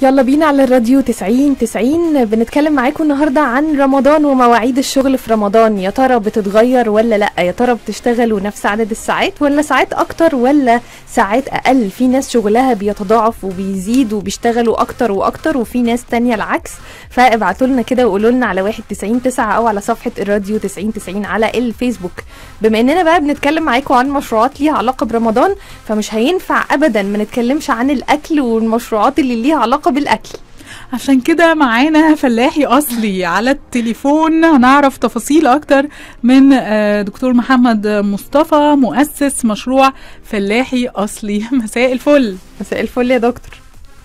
يلا بينا على الراديو 90 90 بنتكلم معاكم النهارده عن رمضان ومواعيد الشغل في رمضان يا ترى بتتغير ولا لا يا ترى بتشتغلوا نفس عدد الساعات ولا ساعات اكتر ولا ساعات اقل في ناس شغلها بيتضاعف وبيزيد وبيشتغلوا اكتر واكتر وفي ناس تانية العكس فابعتوا لنا كده وقولوا لنا على 1 90 9 او على صفحه الراديو 90 90 على الفيسبوك بما اننا بقى بنتكلم معاكم عن مشروعات ليها علاقه برمضان فمش هينفع ابدا ما نتكلمش عن الاكل والمشروعات اللي ليها علاقه بالاكل عشان كده معانا فلاحي اصلي على التليفون هنعرف تفاصيل اكتر من آه، دكتور محمد مصطفى مؤسس مشروع فلاحي اصلي مساء الفل مساء الفل يا دكتور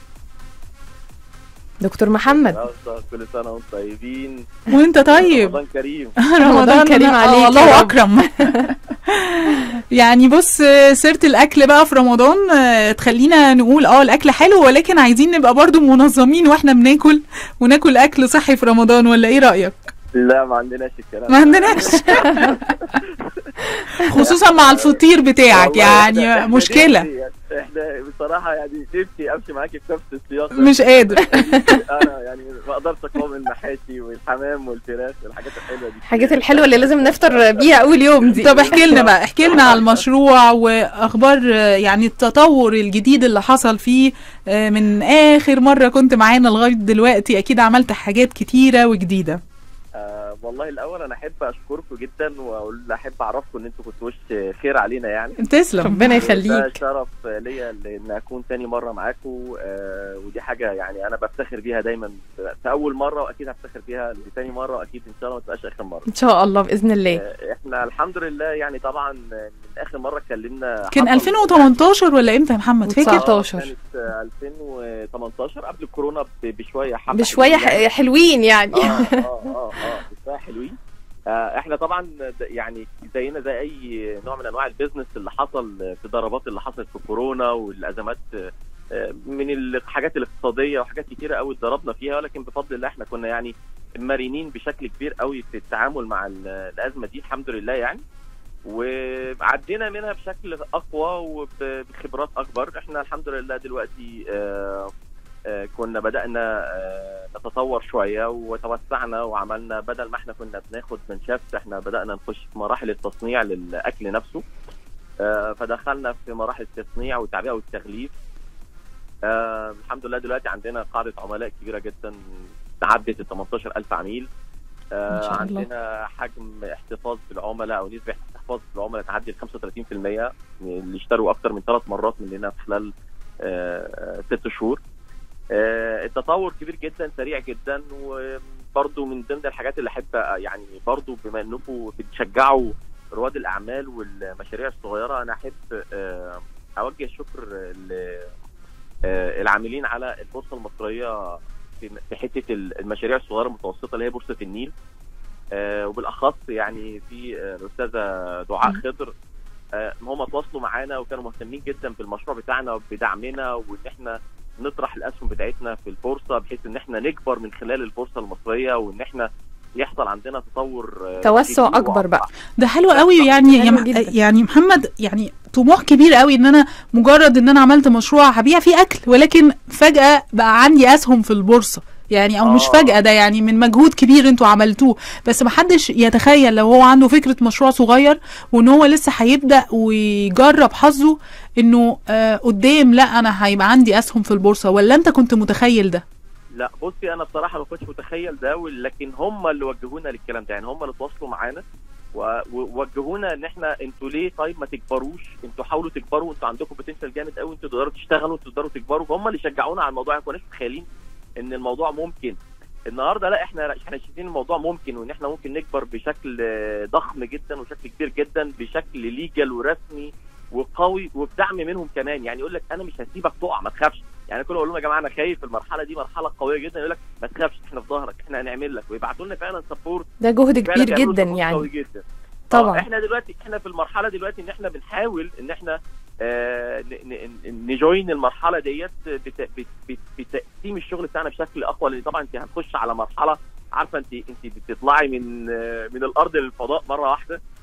دكتور محمد أصلاً كل سنة وانتم طيبين وانت طيب رمضان كريم رمضان كريم آه، عليك يا الله رب. اكرم يعني بص آه، سيره الاكل بقى في رمضان آه، تخلينا نقول اه الاكل حلو ولكن عايزين نبقى برضو منظمين واحنا بناكل وناكل اكل صحي في رمضان ولا ايه رايك لا ما عندناش الكلام ما ده. عندناش خصوصا مع الفطير بتاعك والله يعني إحنا- إحنا مشكله نفسي يعني- احنا بصراحة يعني نفسي امشي معاكي في نفس السياق ده. مش قادر انا يعني ما اقدرش اقاوم المحاشي والحمام والفراخ والحاجات الحلوة دي الحاجات الحلوه اللي لازم نفطر بيها اول يوم دي طب احكي لنا بقى احكي لنا على المشروع واخبار آه، يعني التطور الجديد اللي حصل فيه آه، من اخر مره كنت معانا لغايه دلوقتي اكيد عملت حاجات كتيره وجديده آه والله الاول انا احب اشكركم جدا واقول احب اعرفكم ان انتوا كنتوا وش خير علينا يعني تسلم ربنا ده يخليك شرف ليا ان اكون تاني مره معاكم آه ودي حاجه يعني انا بفتخر بيها دايما في اول مره واكيد هفتخر بيها لتاني مره واكيد ان شاء الله ما تبقاش اخر مره ان شاء الله باذن الله آه احنا الحمد لله يعني طبعا من اخر مره اتكلمنا كان حصل- 2018 ولا امتى يا محمد فاكر 19. آه، كانت آه، 2018 قبل الكورونا ب- بشويه حبه بشويه حلوين يعني. ح- حلوين يعني اه اه اه اه بشويه حلوين آه احنا طبعا د- يعني زينا زي اي نوع من انواع البيزنس اللي حصل في الضربات اللي حصلت في كورونا والازمات آه، من الحاجات الاقتصاديه وحاجات كتيره قوي اتضربنا فيها ولكن بفضل الله احنا كنا يعني مرنين بشكل كبير قوي في التعامل مع ال- الازمه دي الحمد لله يعني وعدينا منها بشكل اقوى وبخبرات اكبر احنا الحمد لله دلوقتي آه، آه، كنا بدانا آه، نتطور شويه وتوسعنا وعملنا بدل ما احنا كنا بناخد من شفت احنا بدانا نخش في مراحل التصنيع للاكل نفسه آه، فدخلنا في مراحل التصنيع والتعبئه والتغليف آه، الحمد لله دلوقتي عندنا قاعده عملاء كبيره جدا عدت ال 18000 عميل آه، ما شاء الله. عندنا حجم احتفاظ بالعملاء او نسبه احتفاظ بالعملاء تعدي ال 35% اللي اشتروا اكثر من ثلاث مرات مننا في خلال آه، آه، ست شهور آه، التطور كبير جدا سريع جدا وبرضه من ضمن الحاجات اللي احب يعني برضه بما انكم بتشجعوا رواد الاعمال والمشاريع الصغيره انا احب آه، اوجه الشكر للعاملين على البورصه المصريه في في حته المشاريع الصغيره المتوسطه اللي هي بورصه النيل آه، وبالاخص يعني في آه، الاستاذه دعاء خضر آه، هم تواصلوا معانا وكانوا مهتمين جدا بالمشروع بتاعنا وبدعمنا وان احنا نطرح الاسهم بتاعتنا في البورصه بحيث ان احنا نكبر من خلال البورصه المصريه وان احنا يحصل عندنا تطور آه، توسع كبير اكبر بقى ده حلو قوي يعني يا حلو مح- جدا. يعني محمد يعني طموح كبير قوي ان انا مجرد ان انا عملت مشروع هبيع فيه اكل ولكن فجأة بقى عندي اسهم في البورصة يعني او مش آه. فجأة ده يعني من مجهود كبير انتوا عملتوه بس محدش يتخيل لو هو عنده فكرة مشروع صغير وان هو لسه هيبدأ ويجرب حظه انه آه قدام لا انا هيبقى عندي اسهم في البورصة ولا انت كنت متخيل ده لا بصي انا بصراحه ما كنتش متخيل ده لكن هم اللي وجهونا للكلام ده يعني هم اللي تواصلوا معانا و- ووجهونا ان احنا انتوا ليه طيب ما تكبروش انتوا حاولوا تكبروا انتوا عندكم بوتنشال جامد قوي انتوا تقدروا تشتغلوا انتوا تقدروا تكبروا فهم اللي شجعونا على الموضوع ما كناش متخيلين ان الموضوع ممكن النهارده لا احنا احنا شايفين الموضوع ممكن وان احنا ممكن نكبر بشكل آه، ضخم جدا وشكل كبير جدا بشكل ليجل ورسمي وقوي وبدعم منهم كمان يعني يقول لك انا مش هسيبك تقع ما تخافش يعني كل اقول لهم يا جماعه انا خايف المرحله دي مرحله قويه جدا يقول لك ما تخافش احنا في ظهرك احنا هنعمل لك ويبعتوا لنا فعلا سبورت ده جهد فعلا كبير بيعملوا جدا support يعني قوي جدا طبعا. آه، احنا دلوقتي احنا في المرحله دلوقتي ان احنا بنحاول ان احنا آه ن- ن- نجوين المرحله ديت بت- بت- بت- بتقسيم الشغل بتاعنا بشكل اقوى لان طبعا انت هتخش على مرحله عارفه انت انت بتطلعي من آه، من الارض للفضاء مره واحده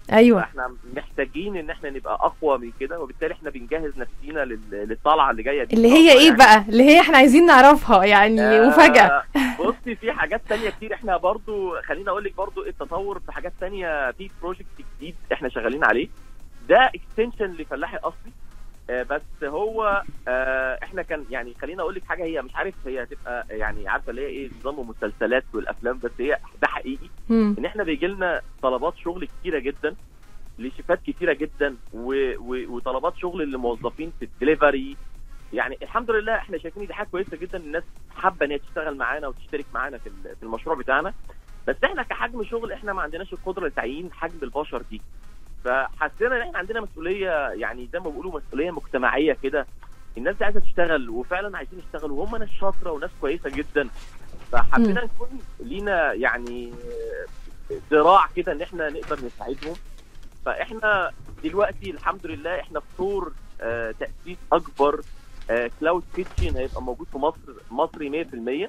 ايوه فاحنا محتاجين ان احنا نبقى اقوى من كده وبالتالي احنا بنجهز نفسينا لل- للطلعه اللي جايه دي اللي إن شاء هي الله ايه يعني. بقى اللي هي احنا عايزين نعرفها يعني آه، مفاجاه بصي في حاجات تانية كتير احنا برضو خليني اقول لك برضو التطور في حاجات تانية في بروجكت جديد احنا شغالين عليه ده اكستنشن لفلاحي اصلي آه، بس هو آه، احنا كان يعني خليني اقول لك حاجه هي مش عارف هي هتبقى يعني عارفه اللي هي ايه نظام المسلسلات والافلام بس هي ده حقيقي مم. ان احنا بيجي لنا طلبات شغل كتيره جدا لشيفات كتيره جدا و... و... وطلبات شغل لموظفين في الدليفري يعني الحمد لله احنا شايفين إن دي حاجه كويسه جدا الناس حابه ان هي تشتغل معانا وتشترك معانا في ال- في المشروع بتاعنا بس احنا كحجم شغل احنا ما عندناش القدره لتعيين حجم البشر دي فحسينا ان احنا عندنا مسؤوليه يعني زي ما بيقولوا مسؤوليه مجتمعيه كده الناس دي عايزه تشتغل وفعلا عايزين يشتغلوا وهم ناس شاطره وناس كويسه جدا فحبينا نكون لينا يعني ذراع كده ان احنا نقدر نساعدهم فاحنا دلوقتي الحمد لله احنا في طور آه، تاسيس اكبر كلاود كيتشن هيبقى موجود في مصر مصري 100%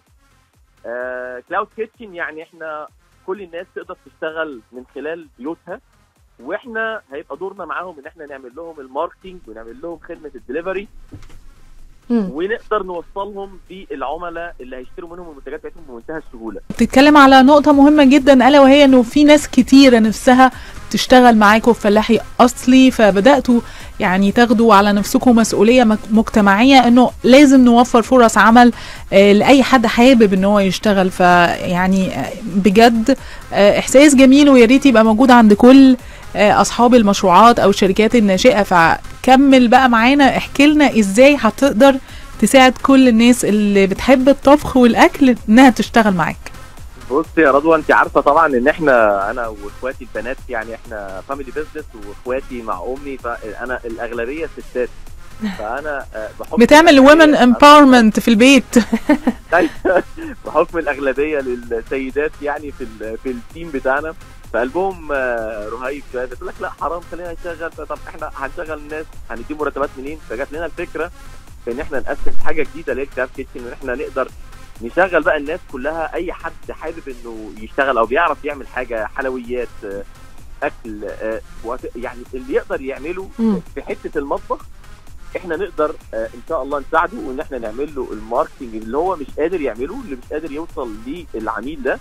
كلاود كيتشن يعني احنا كل الناس تقدر تشتغل من خلال بيوتها واحنا هيبقى دورنا معاهم ان احنا نعمل لهم الماركتينج ونعمل لهم خدمه الدليفري مم. ونقدر نوصلهم بالعملاء اللي هيشتروا منهم المنتجات بتاعتهم بمنتهى السهوله بتتكلم على نقطة مهمة جدا ألا وهي إنه في ناس كتيرة نفسها تشتغل معاكم في فلاحي أصلي فبدأتوا يعني تاخدوا على نفسكم مسؤولية مك- مجتمعية إنه لازم نوفر فرص عمل آه، لأي حد حابب إن هو يشتغل فيعني آه، بجد آه، إحساس جميل ويا ريت يبقى موجود عند كل آه، أصحاب المشروعات أو الشركات الناشئة فكمل بقى معانا احكي لنا إزاي هتقدر تساعد كل الناس اللي بتحب الطبخ والأكل إنها تشتغل معاك بص يا رضوى انت عارفه طبعا ان احنا انا واخواتي البنات يعني احنا فاميلي بيزنس واخواتي مع امي فانا الاغلبيه ستات فانا آه، بحكم بتعمل الأغلبية- women empowerment في البيت بحكم الاغلبيه للسيدات يعني في ال- في التيم بتاعنا فقلبهم آه، رهيب شويه بتقول لك لا حرام خلينا نشغل طب احنا هنشغل الناس هنديهم مرتبات منين فجات لنا الفكره في ان احنا ناسس حاجه جديده اللي هي كتاب كيتشن ان احنا نقدر نشغل بقى الناس كلها اي حد حابب انه يشتغل او بيعرف يعمل حاجه حلويات آه، اكل آه، وات- يعني اللي يقدر يعمله مم. في حته المطبخ احنا نقدر آه، ان شاء الله نساعده وان احنا نعمل له الماركتنج اللي هو مش قادر يعمله اللي مش قادر يوصل للعميل ده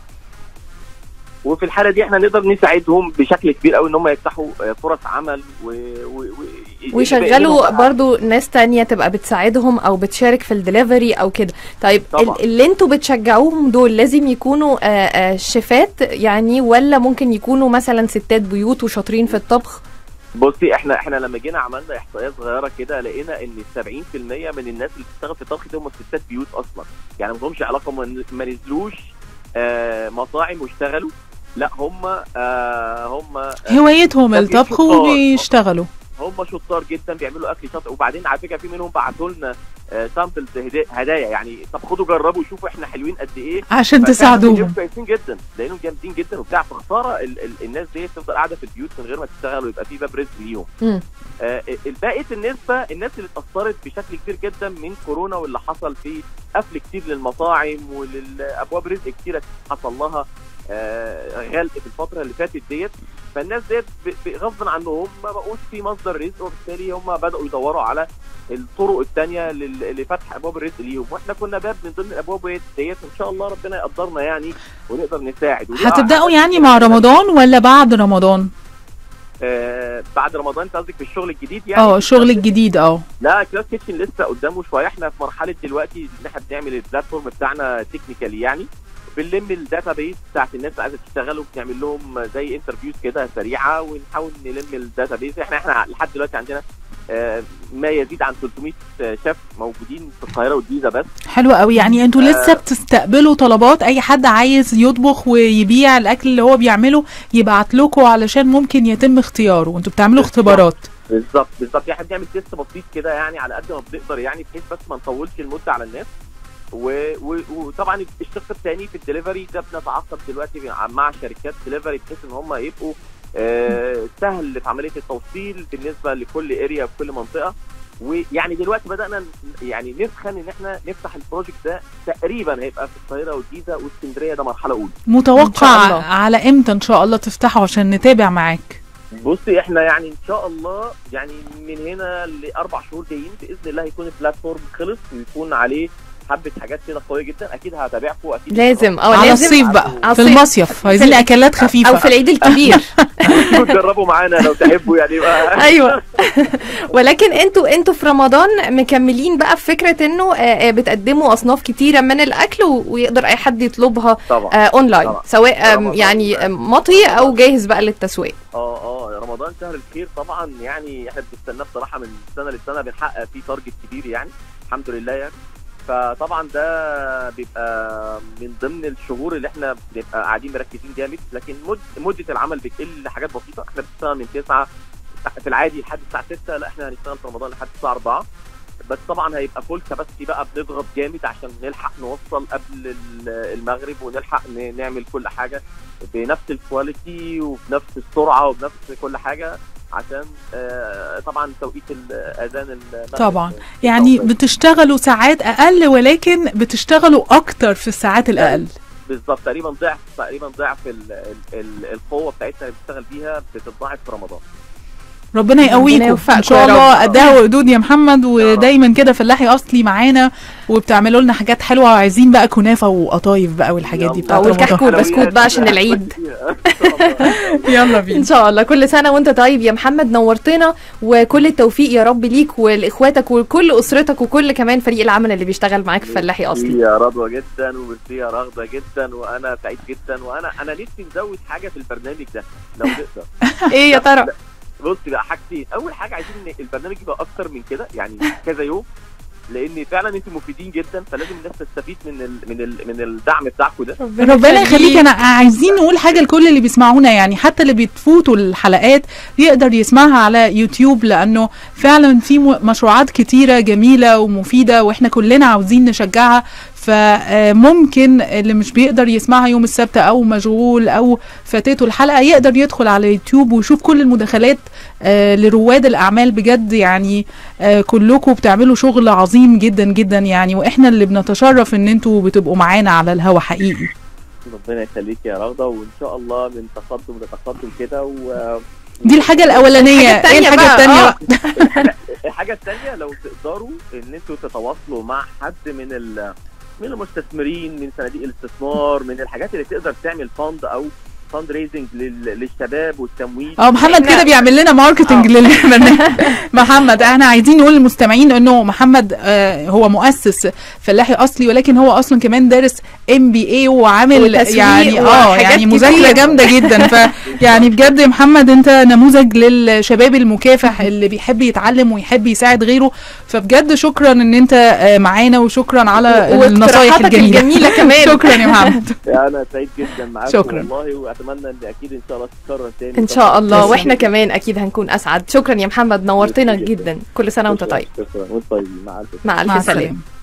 وفي الحاله دي احنا نقدر نساعدهم بشكل كبير قوي ان هم يفتحوا آه، فرص عمل و... و... و... ويشغلوا بقى- برضو ناس تانية تبقى بتساعدهم او بتشارك في الدليفري او كده طيب طبعا. ال- اللي انتوا بتشجعوهم دول لازم يكونوا آه، آه، شيفات يعني ولا ممكن يكونوا مثلا ستات بيوت وشاطرين في الطبخ بصي احنا احنا لما جينا عملنا احصائيه صغيره كده لقينا ان 70% من الناس اللي بتشتغل في الطبخ دول هم ستات بيوت اصلا يعني ما لهمش علاقه ما ما نزلوش آه مطاعم واشتغلوا لا هم آه هم هوايتهم ده الطبخ بيشطار. وبيشتغلوا هم شطار جدا بيعملوا اكل شاطر وبعدين على فكره في منهم بعتوا لنا سامبلز هدايا يعني طب خدوا جربوا شوفوا احنا حلوين قد ايه عشان ففعلاً تساعدوهم بيبقوا كويسين جدا لانهم جامدين جدا وبتاع فخساره ال- ال- الناس دي تفضل قاعده في البيوت من غير ما تشتغل ويبقى في باب رزق ليهم مم. آه، الباقي النسبة الناس اللي اتأثرت بشكل كبير جدا من كورونا واللي حصل في قفل كتير للمطاعم وللأبواب رزق كتيرة حصل لها آه، غلق في الفترة اللي فاتت ديت فالناس ديت ب- ب- غصبا عنهم ما بقوش في مصدر رزق وبالتالي هم بدأوا يدوروا على الطرق الثانية لفتح أبواب الرزق ليهم واحنا كنا باب من ضمن الأبواب ديت وإن شاء الله ربنا يقدرنا يعني ونقدر نساعد ودي هتبدأوا أعتقد يعني مع رمضان ولا بعد رمضان؟ آه بعد رمضان انت قصدك في الشغل الجديد يعني اه الشغل الجديد اه لا كلاس كيتشن لسه قدامه شويه احنا في مرحله دلوقتي ان احنا بنعمل البلاتفورم بتاعنا تكنيكالي يعني بنلم الداتا بيس بتاعت الناس اللي عايزه تشتغل وبنعمل لهم زي انترفيوز كده سريعه ونحاول نلم الداتا بيس احنا احنا لحد دلوقتي عندنا آه، ما يزيد عن 300 شيف موجودين في القاهره والجيزه بس حلو قوي يعني انتوا آه. لسه بتستقبلوا طلبات اي حد عايز يطبخ ويبيع الاكل اللي هو بيعمله يبعت لكم علشان ممكن يتم اختياره وانتوا بتعملوا اختبارات بالظبط بالظبط احنا بنعمل تيست بسيط كده يعني على قد ما بنقدر يعني بحيث بس ما نطولش المده على الناس و... و... وطبعا الشق الثاني في الدليفري ده بنتعاقد دلوقتي مع شركات دليفري بحيث ان هم يبقوا آه سهل في عمليه التوصيل بالنسبه لكل اريا في كل منطقه ويعني دلوقتي بدانا ن- يعني نسخن ان احنا نفتح البروجكت ده تقريبا هيبقى في القاهره والجيزه والاسكندريه ده مرحله اولى متوقع الله. على امتى ان شاء الله تفتحوا عشان نتابع معاك بصي احنا يعني ان شاء الله يعني من هنا لاربع شهور جايين باذن الله يكون البلاتفورم خلص ويكون عليه حبه حاجات كده قويه جدا اكيد هتابعكم اكيد لازم اه على لازم الصيف بقى على في الصيف. المصيف عايزين في- اكلات خفيفه او في العيد الكبير تجربوا معانا لو تحبوا يعني يبقى ايوه ولكن انتوا انتوا في رمضان مكملين بقى في فكره انه آه، آه، بتقدموا اصناف كتيره من الاكل و- ويقدر اي حد يطلبها طبعا آه، اونلاين طبعا. سواء آم، رمضان. يعني آم، مطهي او جاهز بقى للتسويق اه اه رمضان شهر الخير طبعا يعني احنا بنستناه بصراحه من سنه لسنه بنحقق فيه تارجت كبير يعني الحمد لله يعني فطبعا ده بيبقى من ضمن الشهور اللي احنا بنبقى قاعدين مركزين جامد لكن مد مده العمل بتقل حاجات بسيطه احنا بنشتغل من 9 في العادي لحد الساعه 6 لا احنا هنشتغل في رمضان لحد الساعه 4 بس طبعا هيبقى فول كباستي بقى بنضغط جامد عشان نلحق نوصل قبل ال- المغرب ونلحق ن- نعمل كل حاجه بنفس الكواليتي وبنفس السرعه وبنفس كل حاجه عشان آه، طبعا توقيت الاذان المغرب طبعا يعني بتشتغلوا ساعات اقل ولكن بتشتغلوا اكتر في الساعات الاقل بالظبط تقريبا ضعف تقريبا ضعف ال- ال- ال- القوه بتاعتنا اللي بنشتغل بيها بتتضاعف في رمضان ربنا يقويكم يوفقكم ان شاء يا الله رب. اداء وقدود يا محمد ودايما كده فلاحي اصلي معانا وبتعملوا لنا حاجات حلوه وعايزين بقى كنافه وقطايف بقى والحاجات دي يلا. بتاعت أو الكحك رمضان والبسكوت بقى عشان العيد. يلا ان بينا شاء الله كل سنه وانت طيب يا محمد نورتنا وكل التوفيق يا رب ليك ولاخواتك وكل اسرتك وكل كمان فريق العمل اللي بيشتغل معاك في فلاحي اصلي يا رضوى جدا وميرسي يا رغده جدا وانا سعيد جدا وانا انا نفسي نزود حاجه في البرنامج ده لو نقدر ايه يا ترى بصي بقى حاجتين اول حاجه عايزين ان البرنامج يبقى اكتر من كده يعني كذا يوم لان فعلا انتم مفيدين جدا فلازم الناس تستفيد من ال من ال من الدعم بتاعكم ده ربنا يخليك انا عايزين نقول حاجه لكل اللي بيسمعونا يعني حتى اللي بيتفوتوا الحلقات يقدر يسمعها على يوتيوب لانه فعلا في م- مشروعات كتيره جميله ومفيده واحنا كلنا عاوزين نشجعها فممكن اللي مش بيقدر يسمعها يوم السبت او مشغول او فاتته الحلقه يقدر يدخل على يوتيوب ويشوف كل المداخلات آه، لرواد الاعمال بجد يعني آه، كلكم بتعملوا شغل عظيم جدا جدا يعني واحنا اللي بنتشرف ان انتوا بتبقوا معانا على الهوا حقيقي ربنا يخليك يا رغده وان شاء الله من تقدم لتقدم كده و دي الحاجة الأولانية الحاجة ايه التانية الحاجة بقى، التانية آه. بقى؟ الحاجه الثانيه لو تقدروا ان انتوا تتواصلوا مع حد من ال من المستثمرين من صناديق الاستثمار من الحاجات اللي تقدر تعمل فند او فند ريزنج للشباب والتمويل اه محمد إحنا- كده بيعمل لنا ماركتنج آه. للبرنامج محمد احنا عايزين نقول للمستمعين انه محمد آه هو مؤسس فلاحي اصلي ولكن هو اصلا كمان دارس ام بي اي وعامل وتسويق يعني اه وحاجات يعني مذاكره كتير. جامده جدا ف يعني بجد يا محمد انت نموذج للشباب المكافح اللي بيحب يتعلم ويحب يساعد غيره فبجد شكرا ان انت آه معانا وشكرا على النصايح واقتراحاتك الجميله الجميله كمان شكرا يا محمد انا سعيد جدا معاكم شكراً. والله واتمنى ان اكيد ان شاء الله تتكرر تاني ان شاء الله تسلم. واحنا كمان اكيد هنكون اسعد شكرا يا محمد نورتنا جدا كل سنه وانت طيب شكرا وانت طيب مع الف مع مع الف سلامه السلامه